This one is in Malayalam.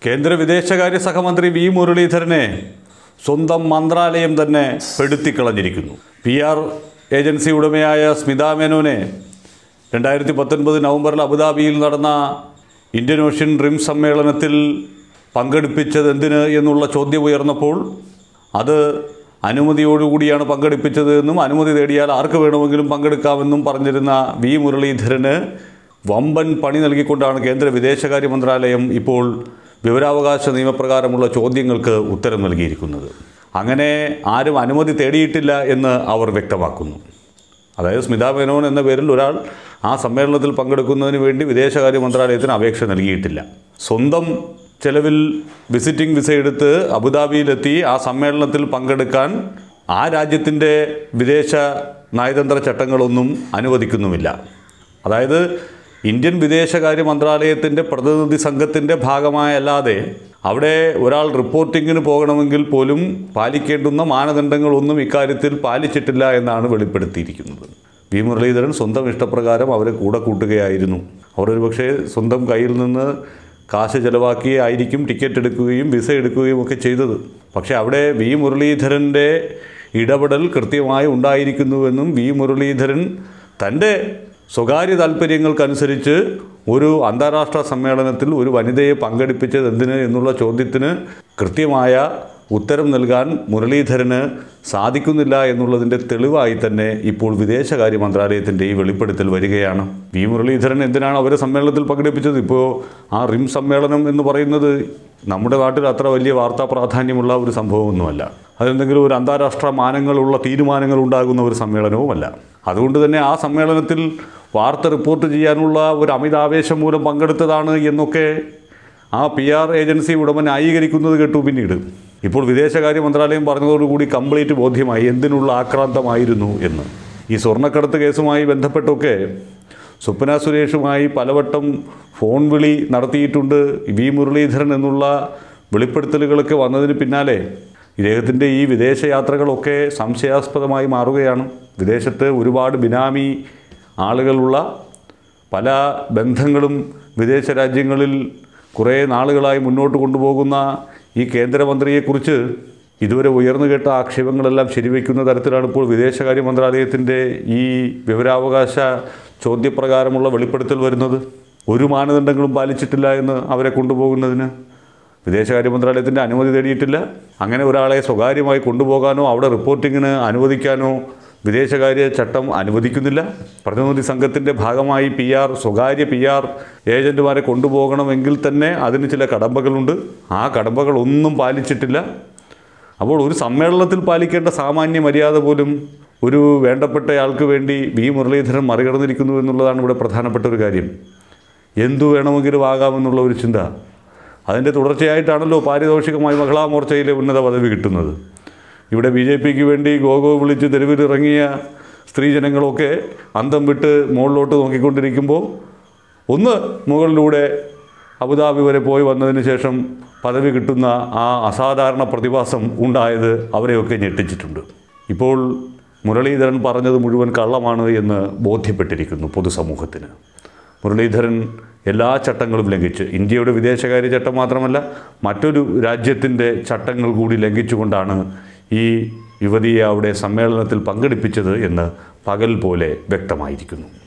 കേന്ദ്ര വിദേശകാര്യ സഹമന്ത്രി വി മുരളീധരനെ സ്വന്തം മന്ത്രാലയം തന്നെ പെടുത്തിക്കളഞ്ഞിരിക്കുന്നു പി ആർ ഏജൻസി ഉടമയായ സ്മിത മേനോനെ രണ്ടായിരത്തി പത്തൊൻപത് നവംബറിൽ അബുദാബിയിൽ നടന്ന ഇന്ത്യൻ ഓഷ്യൻ റിം സമ്മേളനത്തിൽ പങ്കെടുപ്പിച്ചത് എന്തിന് എന്നുള്ള ചോദ്യം ഉയർന്നപ്പോൾ അത് അനുമതിയോടുകൂടിയാണ് പങ്കെടുപ്പിച്ചത് എന്നും അനുമതി തേടിയാൽ ആർക്ക് വേണമെങ്കിലും പങ്കെടുക്കാമെന്നും പറഞ്ഞിരുന്ന വി മുരളീധരന് വമ്പൻ പണി നൽകിക്കൊണ്ടാണ് കേന്ദ്ര വിദേശകാര്യ മന്ത്രാലയം ഇപ്പോൾ വിവരാവകാശ നിയമപ്രകാരമുള്ള ചോദ്യങ്ങൾക്ക് ഉത്തരം നൽകിയിരിക്കുന്നത് അങ്ങനെ ആരും അനുമതി തേടിയിട്ടില്ല എന്ന് അവർ വ്യക്തമാക്കുന്നു അതായത് സ്മിത മേനോൻ എന്ന പേരിൽ ഒരാൾ ആ സമ്മേളനത്തിൽ പങ്കെടുക്കുന്നതിന് വേണ്ടി വിദേശകാര്യ മന്ത്രാലയത്തിന് അപേക്ഷ നൽകിയിട്ടില്ല സ്വന്തം ചെലവിൽ വിസിറ്റിംഗ് വിസ എടുത്ത് അബുദാബിയിലെത്തി ആ സമ്മേളനത്തിൽ പങ്കെടുക്കാൻ ആ രാജ്യത്തിൻ്റെ വിദേശ നയതന്ത്ര ചട്ടങ്ങളൊന്നും അനുവദിക്കുന്നുമില്ല അതായത് ഇന്ത്യൻ വിദേശകാര്യ മന്ത്രാലയത്തിൻ്റെ പ്രതിനിധി സംഘത്തിൻ്റെ ഭാഗമായല്ലാതെ അവിടെ ഒരാൾ റിപ്പോർട്ടിങ്ങിന് പോകണമെങ്കിൽ പോലും പാലിക്കേണ്ടുന്ന മാനദണ്ഡങ്ങളൊന്നും ഇക്കാര്യത്തിൽ പാലിച്ചിട്ടില്ല എന്നാണ് വെളിപ്പെടുത്തിയിരിക്കുന്നത് വി മുരളീധരൻ സ്വന്തം ഇഷ്ടപ്രകാരം അവരെ കൂടെ കൂട്ടുകയായിരുന്നു അവർ ഒരുപക്ഷെ സ്വന്തം കയ്യിൽ നിന്ന് കാശ് ചെലവാക്കി ആയിരിക്കും ടിക്കറ്റ് എടുക്കുകയും വിസ എടുക്കുകയും ഒക്കെ ചെയ്തത് പക്ഷേ അവിടെ വി മുരളീധരൻ്റെ ഇടപെടൽ കൃത്യമായി ഉണ്ടായിരിക്കുന്നുവെന്നും വി മുരളീധരൻ തൻ്റെ സ്വകാര്യ താല്പര്യങ്ങൾക്കനുസരിച്ച് ഒരു അന്താരാഷ്ട്ര സമ്മേളനത്തിൽ ഒരു വനിതയെ പങ്കെടുപ്പിച്ചത് എന്തിന് എന്നുള്ള ചോദ്യത്തിന് കൃത്യമായ ഉത്തരം നൽകാൻ മുരളീധരന് സാധിക്കുന്നില്ല എന്നുള്ളതിൻ്റെ തെളിവായി തന്നെ ഇപ്പോൾ വിദേശകാര്യ മന്ത്രാലയത്തിൻ്റെ ഈ വെളിപ്പെടുത്തൽ വരികയാണ് വി മുരളീധരൻ എന്തിനാണ് അവരെ സമ്മേളനത്തിൽ പങ്കെടുപ്പിച്ചത് ഇപ്പോൾ ആ റിം സമ്മേളനം എന്ന് പറയുന്നത് നമ്മുടെ നാട്ടിൽ അത്ര വലിയ വാർത്താ പ്രാധാന്യമുള്ള ഒരു സംഭവമൊന്നുമല്ല അതെന്തെങ്കിലും ഒരു അന്താരാഷ്ട്ര മാനങ്ങളുള്ള തീരുമാനങ്ങൾ ഉണ്ടാകുന്ന ഒരു സമ്മേളനവുമല്ല അതുകൊണ്ട് തന്നെ ആ സമ്മേളനത്തിൽ വാർത്ത റിപ്പോർട്ട് ചെയ്യാനുള്ള ഒരു അമിതാവേശം മൂലം പങ്കെടുത്തതാണ് എന്നൊക്കെ ആ പി ആർ ഏജൻസി ഉടമ ന്യായീകരിക്കുന്നത് കേട്ടു പിന്നീട് ഇപ്പോൾ വിദേശകാര്യ മന്ത്രാലയം പറഞ്ഞതോടുകൂടി കംപ്ലീറ്റ് ബോധ്യമായി എന്തിനുള്ള ആക്രാന്തമായിരുന്നു എന്ന് ഈ സ്വർണ്ണക്കടത്ത് കേസുമായി ബന്ധപ്പെട്ടൊക്കെ സ്വപ്ന സുരേഷുമായി പലവട്ടം ഫോൺ വിളി നടത്തിയിട്ടുണ്ട് വി മുരളീധരൻ എന്നുള്ള വെളിപ്പെടുത്തലുകളൊക്കെ വന്നതിന് പിന്നാലെ ഇദ്ദേഹത്തിൻ്റെ ഈ വിദേശയാത്രകളൊക്കെ സംശയാസ്പദമായി മാറുകയാണ് വിദേശത്ത് ഒരുപാട് ബിനാമി ആളുകളുള്ള പല ബന്ധങ്ങളും വിദേശ രാജ്യങ്ങളിൽ കുറേ നാളുകളായി മുന്നോട്ട് കൊണ്ടുപോകുന്ന ഈ കേന്ദ്രമന്ത്രിയെക്കുറിച്ച് ഇതുവരെ ഉയർന്നു കേട്ട ആക്ഷേപങ്ങളെല്ലാം ശരിവയ്ക്കുന്ന തരത്തിലാണ് ഇപ്പോൾ വിദേശകാര്യ മന്ത്രാലയത്തിൻ്റെ ഈ വിവരാവകാശ ചോദ്യപ്രകാരമുള്ള വെളിപ്പെടുത്തൽ വരുന്നത് ഒരു മാനദണ്ഡങ്ങളും പാലിച്ചിട്ടില്ല എന്ന് അവരെ കൊണ്ടുപോകുന്നതിന് വിദേശകാര്യ മന്ത്രാലയത്തിൻ്റെ അനുമതി തേടിയിട്ടില്ല അങ്ങനെ ഒരാളെ സ്വകാര്യമായി കൊണ്ടുപോകാനോ അവിടെ റിപ്പോർട്ടിങ്ങിന് അനുവദിക്കാനോ വിദേശകാര്യ ചട്ടം അനുവദിക്കുന്നില്ല പ്രതിനിധി സംഘത്തിൻ്റെ ഭാഗമായി പി ആർ സ്വകാര്യ പി ആർ ഏജൻറ്റുമാരെ കൊണ്ടുപോകണമെങ്കിൽ തന്നെ അതിന് ചില കടമ്പകളുണ്ട് ആ കടമ്പകളൊന്നും പാലിച്ചിട്ടില്ല അപ്പോൾ ഒരു സമ്മേളനത്തിൽ പാലിക്കേണ്ട സാമാന്യ മര്യാദ പോലും ഒരു വേണ്ടപ്പെട്ടയാൾക്ക് വേണ്ടി വി മുരളീധരൻ മറികടന്നിരിക്കുന്നു എന്നുള്ളതാണ് ഇവിടെ പ്രധാനപ്പെട്ട ഒരു കാര്യം എന്തു വേണമെങ്കിലും ആകാമെന്നുള്ള ഒരു ചിന്ത അതിൻ്റെ തുടർച്ചയായിട്ടാണല്ലോ പാരിതോഷികമായി മഹിളാ മോർച്ചയിലെ ഉന്നത പദവി കിട്ടുന്നത് ഇവിടെ ബി ജെ പിക്ക് വേണ്ടി ഗോഗോ വിളിച്ച് തെരുവിലിറങ്ങിയ സ്ത്രീജനങ്ങളൊക്കെ അന്തം വിട്ട് മുകളിലോട്ട് നോക്കിക്കൊണ്ടിരിക്കുമ്പോൾ ഒന്ന് മുകളിലൂടെ അബുദാബി വരെ പോയി വന്നതിന് ശേഷം പദവി കിട്ടുന്ന ആ അസാധാരണ പ്രതിഭാസം ഉണ്ടായത് അവരെയൊക്കെ ഞെട്ടിച്ചിട്ടുണ്ട് ഇപ്പോൾ മുരളീധരൻ പറഞ്ഞത് മുഴുവൻ കള്ളമാണ് എന്ന് ബോധ്യപ്പെട്ടിരിക്കുന്നു പൊതുസമൂഹത്തിന് മുരളീധരൻ എല്ലാ ചട്ടങ്ങളും ലംഘിച്ച് ഇന്ത്യയുടെ വിദേശകാര്യ ചട്ടം മാത്രമല്ല മറ്റൊരു രാജ്യത്തിൻ്റെ ചട്ടങ്ങൾ കൂടി ലംഘിച്ചുകൊണ്ടാണ് ഈ യുവതിയെ അവിടെ സമ്മേളനത്തിൽ പങ്കെടുപ്പിച്ചത് എന്ന് പകൽ പോലെ വ്യക്തമായിരിക്കുന്നു